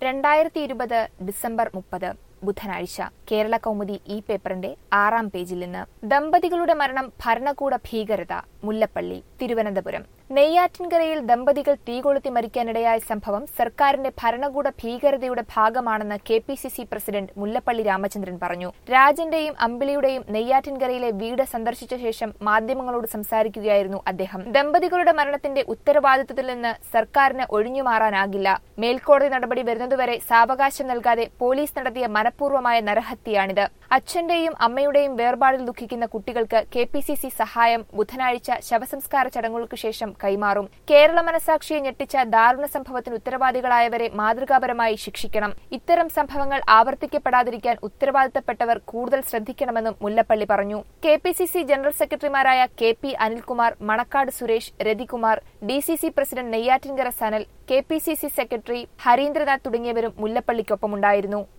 രണ്ടായിരത്തി ഇരുപത് ഡിസംബർ മുപ്പത് ബുധനാഴ്ച കേരള കൗമുദി ഈ പേപ്പറിന്റെ ആറാം പേജിൽ നിന്ന് ദമ്പതികളുടെ മരണം ഭരണകൂട ഭീകരത മുല്ലപ്പള്ളി തിരുവനന്തപുരം നെയ്യാറ്റിൻകരയിൽ ദമ്പതികൾ തീകൊളുത്തി മരിക്കാനിടയായ സംഭവം സർക്കാരിന്റെ ഭരണകൂട ഭീകരതയുടെ ഭാഗമാണെന്ന് K P C C president Mullappally Ramachandran പറഞ്ഞു രാജന്റെയും അമ്പിളിയുടെയും നെയ്യാറ്റിൻകരയിലെ വീട് സന്ദർശിച്ച ശേഷം മാധ്യമങ്ങളോട് സംസാരിക്കുകയായിരുന്നു അദ്ദേഹം ദമ്പതികളുടെ മരണത്തിന്റെ ഉത്തരവാദിത്വത്തിൽ നിന്ന് സർക്കാരിന് ഒഴിഞ്ഞുമാറാനാകില്ല മേൽക്കോടതി നടപടി വരുന്നതുവരെ സാവകാശം നൽകാതെ പോലീസ് നടത്തിയ മനഃപൂർവ്വമായ നരഹത്യയാണിത് അച്ഛന്റെയും അമ്മയുടെയും വേർപാടിൽ ദുഃഖിക്കുന്ന കുട്ടികൾക്ക് കെ പി സി സി സഹായം ബുധനാഴ്ച ശവസംസ്കാര ചടങ്ങുകൾക്ക് ശേഷം കൈമാറും കേരള മനസാക്ഷിയെ ഞെട്ടിച്ച ദാരുണ സംഭവത്തിന് ഉത്തരവാദികളായവരെ മാതൃകാപരമായി ശിക്ഷിക്കണം ഇത്തരം സംഭവങ്ങൾ ആവർത്തിക്കപ്പെടാതിരിക്കാൻ ഉത്തരവാദിത്തപ്പെട്ടവർ കൂടുതൽ ശ്രദ്ധിക്കണമെന്നും മുല്ലപ്പള്ളി പറഞ്ഞു K P C C general സെക്രട്ടറിമാരായ K P Anilkumar Manakkad Suresh Rathikumar D C C president Neyyattinkara Sanal K P C C secretary Harindranath തുടങ്ങിയവരും മുല്ലപ്പള്ളിക്കൊപ്പമുണ്ടായിരുന്നു